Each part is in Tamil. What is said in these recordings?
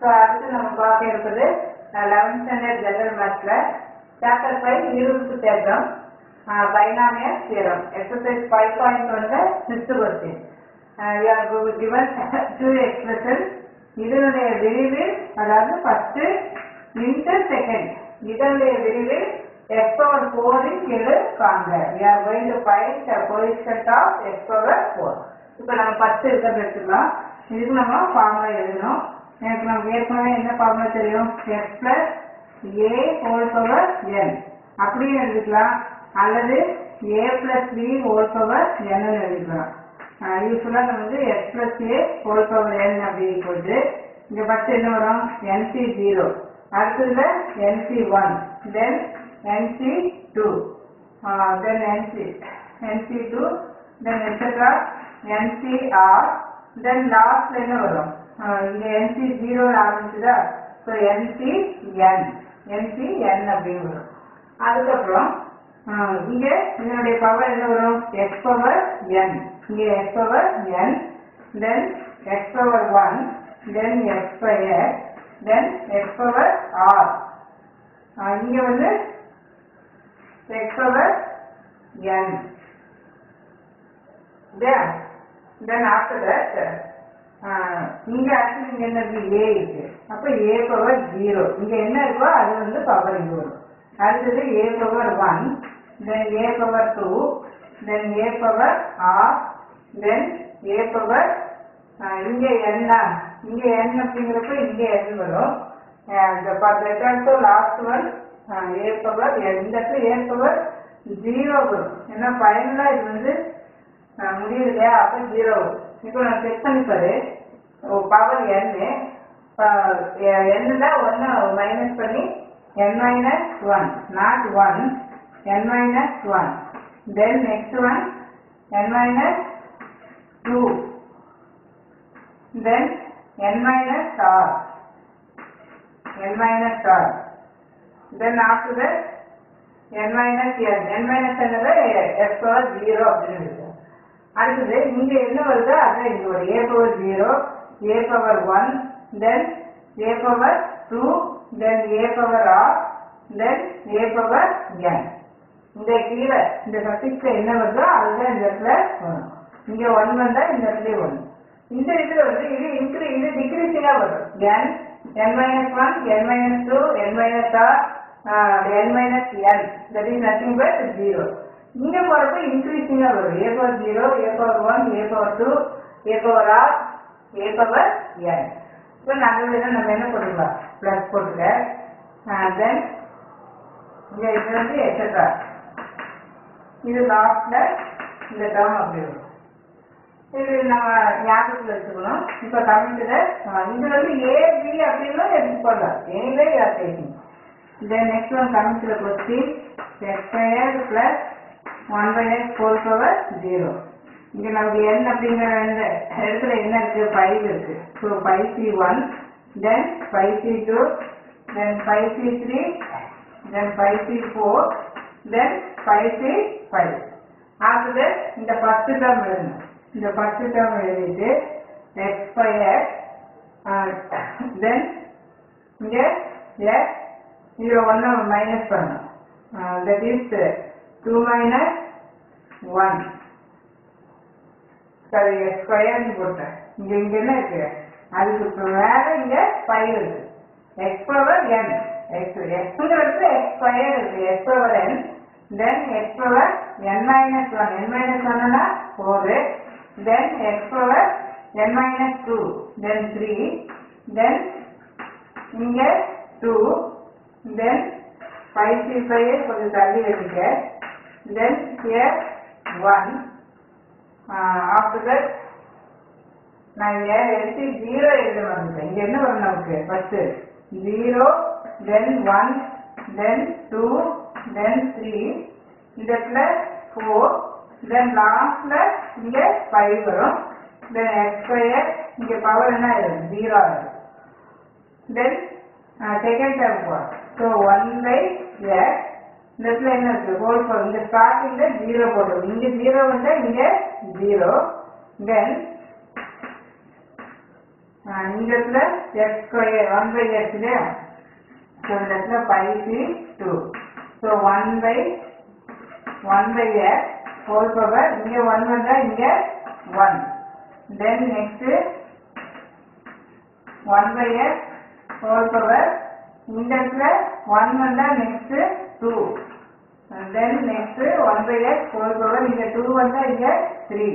ஸோ அடுத்து நம்ம பார்க்க இருப்பது லெவன்த் ஸ்டாண்டர்ட் ஜெனரல் மேத்ஸ்ல சாப்டர் ஃபைவ் இருபது தேற்றம் binomial theorem exercise five point வந்து fifth question you are given two expression இதனுடைய விரிவு அதாவது ஃபர்ஸ்ட் இன்ட்டு செகண்ட் இதனுடைய விரிவு எக்ஸ் பவர் ஃபோரின் கீழே காண்க we are going to find coefficient of x power four இப்போ நம்ம ஃபர்ஸ்ட் இருக்கிறத எடுத்துக்கலாம் இதுக்கு நம்ம ஃபார்முலா எழுதணும் எனக்கு நமக்கு ஏற்கனவே என்ன ஃபார்முலா தெரியும் x plus a whole power n அப்படியும் எழுதிக்கலாம் அல்லது a plus b whole power n எழுதிக்கலாம் யூஸ்வலாக நம்ம வந்து x plus a whole power n அப்படி போட்டு இங்கே ஃபஸ்ட் என்ன வரும் என்சி ஜீரோ அடுத்ததுல nC one then nC two then nC nC two then extra nCr then லாஸ்ட்ல என்ன வரும் ஆஹ் இங்க என்சி ஜீரோ ஆரம்பிச்சுதா so nC n nC n அப்படின்னு வரும் அதுக்கப்புறம் ஆஹ் இங்க இதனுடைய பவர் என்ன வரும் எக்ஸ் பவர் என் இங்க x power n then x power one then x square then x power r இங்க வந்து x power n there then after that uh, இங்க actually இங்க என்ன இருக்கு a இருக்கு அப்ப a பவர் ஜீரோ இங்க என்ன இருக்கோ அது வந்து பவர் இங்க வரும் அடுத்தது a power one then a power two then a power r then a power இங்க என்ன இங்க n அப்படிங்கிறப்ப இங்க n வரும் இந்த பத்து லாஸ்ட் ஒன் a பவர் இந்த இடத்துல a பவர் ஜீரோ வரும் ஏன்னா ஃபைனலா இது வந்து ஆஹ் முடியுது இல்லையா அப்போ ஜீரோ இப்போ நான் செக் பண்ணி பாரு பவர் என்னு எண்ணில் ஒன்று மைனஸ் பண்ணி n minus one not one n minus one then next one n minus two then n minus r n minus r then after that n minus n n minus என்னது எஸ் பவர் ஜீரோ அப்படின்னு இருக்கு அடுத்தது இங்க என்ன வருதோ அதான் இங்க ஒரு a power zero a power one then a power two then a power r then a power n இந்த கீழே இந்த சஃபிக்ஸ்ல என்ன வருதோ அதுதான் இந்த இடத்துல வரும் இங்க ஒன் வந்தா இந்த இடத்துல ஒன் இந்த இதுல வந்து இது இன்க்ரீ இது டிக்ரீசிங்கா வரும் n n minus one n minus two n minus r n minus n that is nothing but zero இங்க போறப்ப இன்க்ரீசிங்கா வரும் a power zero a power one a power two a power r a power n இப்போ நாங்கள் நம்ம என்ன போட்டுக்கலாம் பிளஸ் போட்டுக்க தென் இங்க இது வந்து எக்ஸட்ரா இது லாஸ்ட்ல இந்த டேர்ம் அப்படி வரும் இது நம்ம ஞாபகத்தில் வச்சுக்கணும் இப்போ கமிட்டத இது வந்து ஏ பி அப்படின்னு எடுத்து போடலாம் anyway you are taking then next one கமிட்டத question x square plus one by x whole power zero இங்க நமக்கு n அப்படிங்கிற இந்த இடத்துல என்ன இருக்கு ஃபைவ் இருக்கு so five C one then five C two then five C three then five C four then five C five ஆகுது இந்த ஃபர்ஸ்ட் டேர்ம் எழுதணும் இந்த ஃபர்ஸ்ட் டேர்ம் எழுதிட்டு எக்ஸ் ஸ்கொயர் தென் இங்க எக்ஸ் இதை ஒன்று மைனஸ் பண்ணணும் that is two minus one சரி ஸ்கொயர்னு போட்டேன் இங்க இங்க என்ன இருக்கு அதுக்கு இப்ப மேல இங்க ஃபைவ் இருக்கு எக்ஸ் பவர் என் எக்ஸ் எக்ஸ்ங்கிறது எக்ஸ் ஸ்கொயர் இருக்கு x power n then x power n minus one n minus ஒன்னா four then x power n minus two then three then இங்க two then five C five கொஞ்சம் தள்ளி வச்சுக்க then here one after that நான் இங்க எடுத்து ஜீரோ எழுத வந்துட்டேன் இங்க என்ன வரும் நமக்கு first zero then one then two then three இந்த பிளஸ் ஃபோர் தென் லாஸ்ட்ல இங்க ஃபைவ் வரும் தென் எக்ஸ் ஸ்கொயர் இங்க பவர் என்ன ஆயிடும் ஜீரோ ஆயிடும் then second term four so one by x இந்த இடத்துல என்ன இருக்கு ஹோல் பவர் இந்த ஸ்டார்டிங்ல ஜீரோ போடுறது இங்க ஜீரோ வந்தா இங்க ஜீரோ தென் ஆஹ் இந்த இடத்துல x square one by x இல்லையா ஸோ இந்த இடத்துல by c two so one by one by x whole power இங்கே ஒன் வந்தா இங்கே one then next one by x whole power இந்த இடத்துல ஒன் வந்தா next two then next one by x whole power இங்க டூ வந்தா இங்க three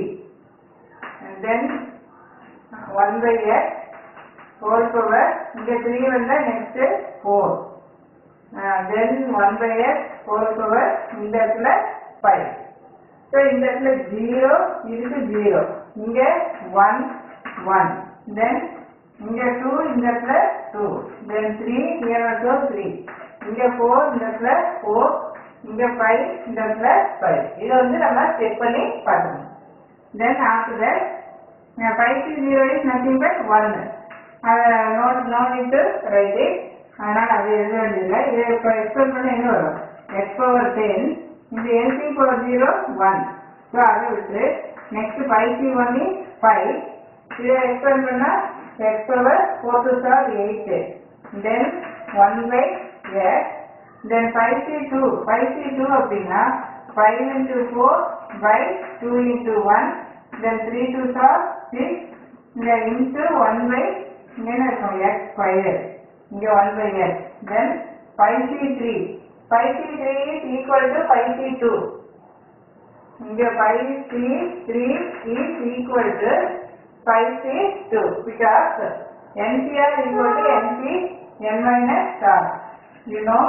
then one by x whole power இங்க த்ரீ வந்தா next four then one by x whole power இந்த இடத்துல ஃபைவ் ஸோ இந்த இடத்துல ஜீரோ இதுக்கு ஜீரோ இங்க ஒன் ஒன் தென் இங்க டூ இந்த இடத்துல two then three here also three இங்க ஃபோர் இந்த இடத்துல ஃபோர் இங்க ஃபைவ் இந்த இடத்துல ஃபைவ் இதை வந்து நம்ம செக் பண்ணி பார்க்கணும் then after that five to zero is nothing but one அதை note no need to write it அதனால் அது எழுத வேண்டியதில்லை இதை இப்போ எக்ஸ்பிளைன் பண்ண என்ன வரும் எக்ஸ் பவர் டென் இந்த LC power zero one so அதை விட்டு next five C one is five இதை எக்ஸ்பிளைன் பண்ணால் x power four to star eight then one by x then five C two five C two அப்படின்னா five into four by two into one then three two star six இந்த இன்ட்டு ஒன் பை இங்கே என்ன இருக்கும் எக்ஸ் ஸ்கொயர் இங்கே one by x then five C three five C three is equal to five C two இங்க 5C3 is equal to 5C2 because NCR equal to NC n minus star. You know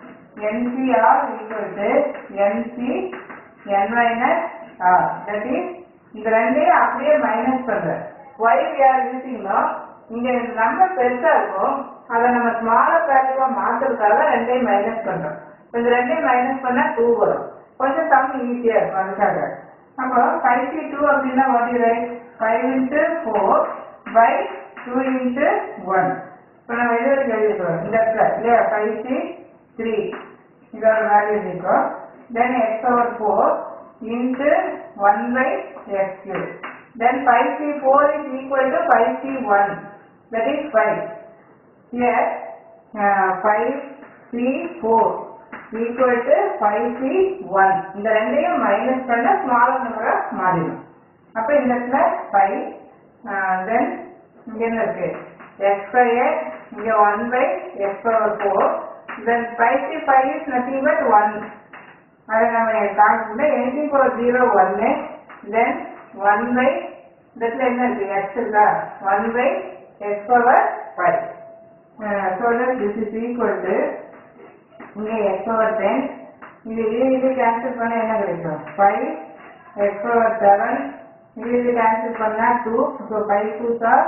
NCR equal to NC n minus star. That is இந்த ரெண்டையும் அப்படியே மைனஸ் பண்றேன் why we are using no இங்க நம்பர் பெருசா இருக்கும் அதை நம்ம ஸ்மாலர் வேல்யூவா மாத்துறதுக்காக ரெண்டையும் மைனஸ் பண்றோம் இப்ப இந்த ரெண்டையும் மைனஸ் பண்ணா டூ வரும் கொஞ்சம் சம் ஈஸியா இருக்கும் அதுக்காக அப்போ ஃபைவ் சி டூ அப்படின்னா what you write five into four by two into one இப்போ நம்ம எது வரைக்கும் எழுதிக்கிறோம் இந்த இடத்துல இல்லையா ஃபைவ் சி த்ரீ இதோட வேல்யூ இருக்கும் then x power four into one by x cube then five C four is equal to five C one that is five here uh, 5c4 equal to 5c1 இந்த ரெண்டையும் மைனஸ் பண்ண ஸ்மாலர் நம்பரா மாறிடும் அப்ப இந்த இடத்துல 5 தென் இங்க என்ன இருக்கு x ஸ்கொயர் இங்க 1 by x power 4 then 5c5 is nothing but 1 அதை நம்ம காமிச்சுட்டு anything for 0 1 தென் 1 பை இந்த இடத்துல என்ன இருக்கு x இருக்கா 1 by x power 5 uh, so that this is equal to இங்கே x power 10 இது இது இது கேன்சல் பண்ண என்ன கிடைக்கும் 5 x power 7 இது இது கேன்சல் பண்ணா 2 so 5 2s are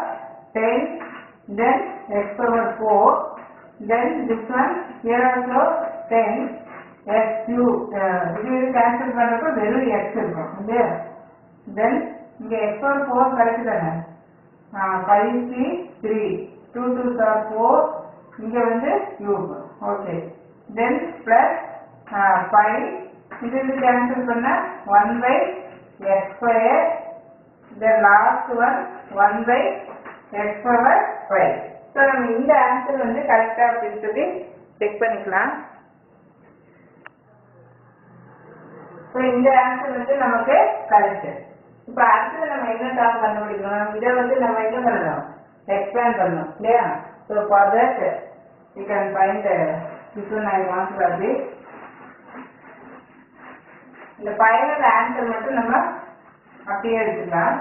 10 then x power 4 then this one here also 10 x cube uh, இது இது கேன்சல் பண்றப்ப வெறும் x இருக்கும் இல்லையா then இங்க x power 4 கரெக்ட் தானே five C three two two sir four இங்கே வந்து cube okay then plus five இது இது கேன்சல் பண்ண one by x square then last one one by x power five so நம்ம இந்த ஆன்சர் வந்து கரெக்டாக அப்படின்னு சொல்லி செக் பண்ணிக்கலாம் ஸோ இந்த ஆன்சர் வந்து நமக்கு கரெக்ட் இப்போ அடுத்தது நம்ம என்ன டாப் கண்டுபிடிக்கணும் இதை வந்து நம்ம என்ன பண்ணணும் எக்ஸ்பேண்ட் பண்ணணும் இல்லையா so for that you can find this one I want to update. இந்த ஃபைனல் ஆன்சர் மட்டும் நம்ம அப்படியே எடுத்துக்கலாம்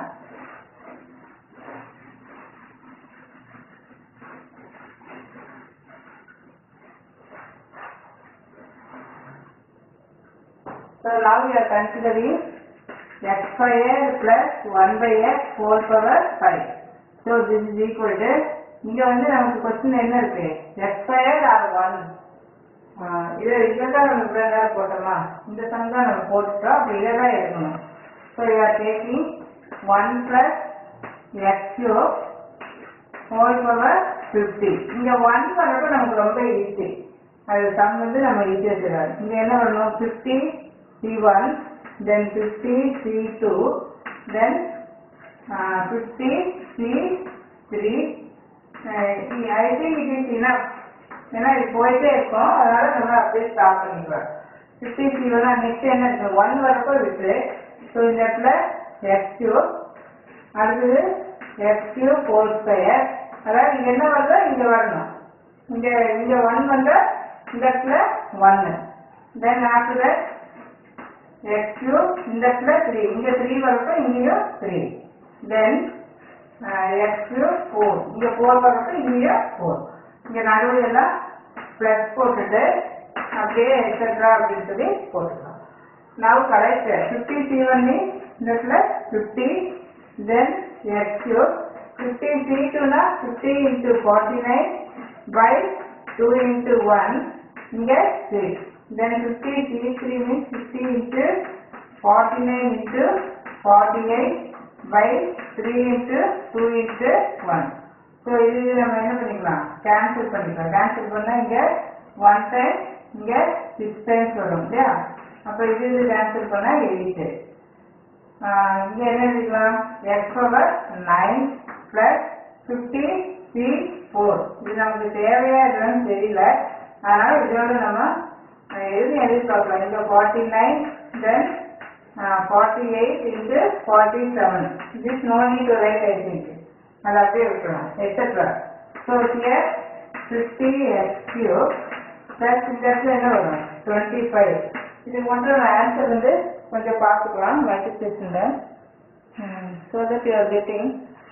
So now we are considering x square plus 1 by x whole power 5. So this is equal to இங்க வந்து நமக்கு கொஸ்டின் என்ன இருக்கு x square or 1 இது இதுதான் நம்ம இவ்வளவு நேரம் போட்டோமா இந்த சம் தான் நம்ம போட்டுட்டோம் அப்ப இதை தான் எடுக்கணும் so you are taking one plus x cube whole power fifty இங்க ஒன் பண்ணப்போ நமக்கு ரொம்ப ஈஸி அது சம் வந்து நம்ம ஈஸியாக தெரியாது இங்க என்ன பண்ணணும் fifty C one then fifty C two then fifty C three I think it is enough ஏன்னா இது போயிட்டே இருக்கும் அதனால நம்ம அப்படியே ஸ்டாப் பண்ணிக்கலாம் ஃபிஃப்டி ஜீரோனா நெக்ஸ்ட் என்ன இருக்கு ஒன் வரப்போ இருக்கு ஸோ இந்த இடத்துல எக்ஸ் கியூப் அடுத்தது எக்ஸ் கியூப் ஃபோர் ஸ்கொயர் அதாவது இங்க என்ன வருதோ இங்க வரணும் இங்க இங்க ஒன் வந்தா இந்த இடத்துல ஒன்னு then after that x cube இந்த இடத்துல த்ரீ இங்க த்ரீ வரப்போ இங்கேயும் three then x cube four இங்க ஃபோர் வரப்போ இங்கேயும் ஃபோர் இங்க நடுவில் எல்லாம் பிளஸ் போட்டுட்டு அப்படியே எக்ஸட்ரா அப்படின்னு சொல்லி போட்டுக்கலாம் now correct 50 C1 means இந்த இடத்துல 50 then x cube 50 C2 னா 50 into 49 by 2 into 1 இங்க 3 then 50 C3 means 50 into 49 into 48 by 3 into 2 into 1 so இது நம்ம என்ன பண்ணிக்கலாம் கேன்சல் பண்ணிக்கலாம் கேன்சல் பண்ணா இங்க ஒன் டைம் இங்க சிக்ஸ் டைம்ஸ் வரும் இல்லையா அப்ப இது இது கேன்சல் பண்ணா எயிட் இங்க என்ன எழுதிக்கலாம் x power nine plus fifty c four இது நமக்கு தேவையா இல்லைன்னு தெரியல அதனால இதோட நம்ம அஹ், எழுதி எழுதி பார்க்கலாம் இங்க forty nine then forty eight into forty seven this no need to write I think அது அப்படியே விட்டுறோம் etcetera so here fifty x cube plus இந்த இடத்துல என்ன வரும் டுவெண்ட்டி ஃபைவ் இது மட்டும் ஆன்சர் வந்து கொஞ்சம் பார்த்துக்கலாம் மல்டிப்ளிகேஷனில் so that you are getting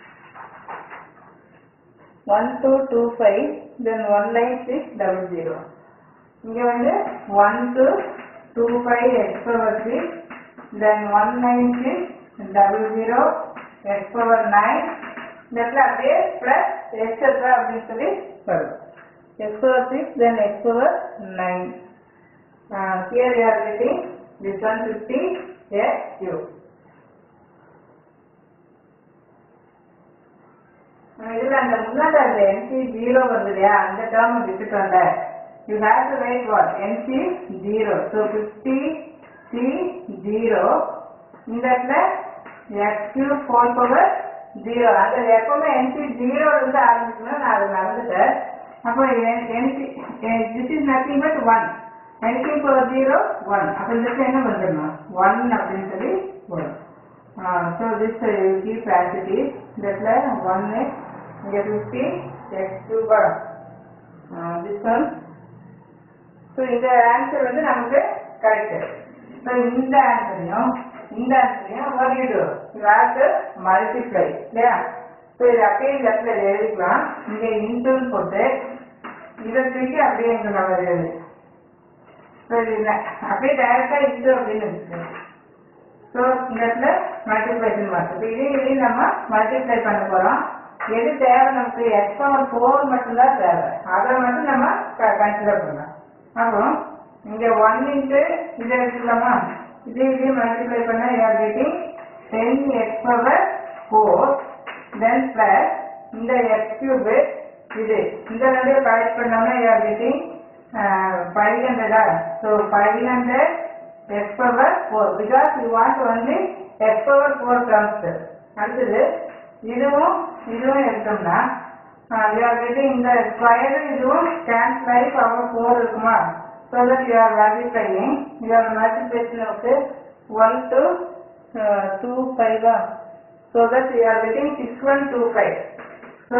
one two two five then one nine six double zero இங்கே வந்து one two two five x power six then one nine six double zero x power nine இந்த இடத்துல அப்படியே ப்ளஸ் எக்ஸட்ரா அப்படின்னு சொல்லி வரும் x power six then x power nine here you are getting this one fifty x cube இதுல அந்த முன்னாடி அந்த என்சி ஜீரோ வருது இல்லையா அந்த டேர்ம் விட்டுட்டு வந்த you have to write what n c zero so fifty c zero இந்த இடத்துல x cube four power zero அந்த எப்பவுமே என்சி ஜீரோ இருந்து ஆரம்பிக்கணும் நான் அது மறந்துட்டேன் அப்போ n c this is nothing but one n c power zero one அப்போ இந்த இடத்துல என்ன வந்துடணும் ஒன் அப்படின்னு சொல்லி வரும் so this keep as it is இந்த இடத்துல ஒன்னு இங்கே ஃபிஃப்டி எக்ஸ் டூ வரும் திஸ் ஒன் ஸோ இந்த ஆன்சர் வந்து நமக்கு கரெக்ட் ஸோ இந்த ஆன்சரையும் இந்த ஆன்சரையும் what you do you have to multiply இல்லையா ஸோ இது அப்படியே இந்த இடத்துல எழுதிக்கலாம் இங்கே இன்டூன்னு போட்டு இதை தூக்கி அப்படியே இங்கே நம்ம எழுது ஸோ இது இல்லை அப்படியே டைரக்டா இன்டூ அப்படின்னு வச்சுக்கோங்க ஸோ இந்த இடத்துல மல்டிப்ளைஷன் மார்க் இப்போ இதையும் இதையும் நம்ம மல்டிப்ளை பண்ண போகிறோம் எது தேவை நமக்கு எக்ஸ் பவர் ஃபோர் மட்டும்தான் தேவை அதை மட்டும் நம்ம கன்சிடர் பண்ணலாம் அப்புறம் இங்கே ஒன் இன்ட்டு இதை எடுத்துக்கலாமா இது இதையும் மல்டிப்ளை பண்ண you're getting ten x power four then plus இந்த எக்ஸ் கியூபு இது இந்த ரெண்டையும் கலெக்ட் பண்ணோம்னா யார் கெட்டிங் ஃபைவ் ஹண்ட்ரடா so five hundred x power 4 because you want only x power 4 terms அடுத்தது இதுவும் இதுவும் எடுத்தோம்னா you are getting இந்த ஸ்கொயர் இதுவும் cancel ஆகி power 4 இருக்குமா so that you are multiplying you are multiplication of 1 to uh, 2 5 ah? so that you are getting 6125 so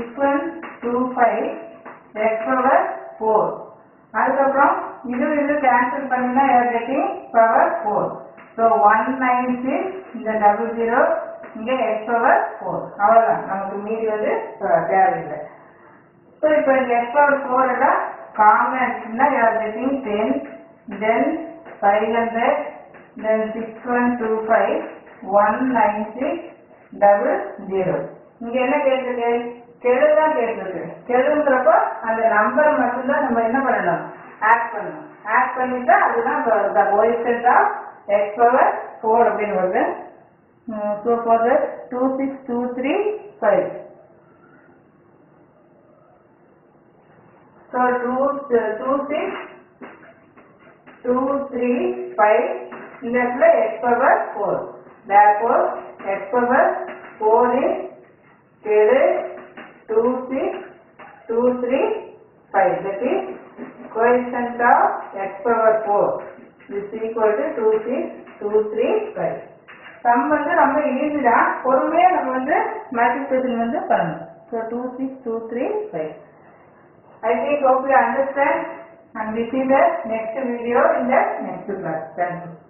6125 x power 4 அதுக்கப்புறம் இது இது கேன்சல் பண்ணினா you're getting power four so one nine six இந்த டபுள் ஜீரோ இங்கே எக்ஸ் பவர் ஃபோர் அவ்வளோதான் நமக்கு மீதி வந்து அஹ், தேவையில்லை ஸோ இப்போ இந்த எக்ஸ் பவர் ஃபோர் எல்லாம் காமன் ஆச்சுன்னா you're getting ten then five hundred then six one two five one nine six double zero இங்க என்ன கேட்டிருக்கு கெழு தான் கேட்டிருக்கு கெழுங்கிறப்போ அந்த நம்பர் மட்டும்தான் நம்ம என்ன பண்ணணும் ஆட் பண்ணணும் ஆட் பண்ணிட்டா அதுதான் the coefficient of x power four அப்படின்னு வருது so for the two six two three five so two two six two three five இந்த இடத்துல x power four therefore x power four is ஏழு two six two three five that is coefficient of x power four is equal to two six two three five sum வந்து ரொம்ப ஈஸி தான் பொறுமையாக நம்ம வந்து மல்டிபிளிகேஷன் வந்து பண்ணணும் so two six two three five I think hope you understand and we see the next video in the next class. Thank you.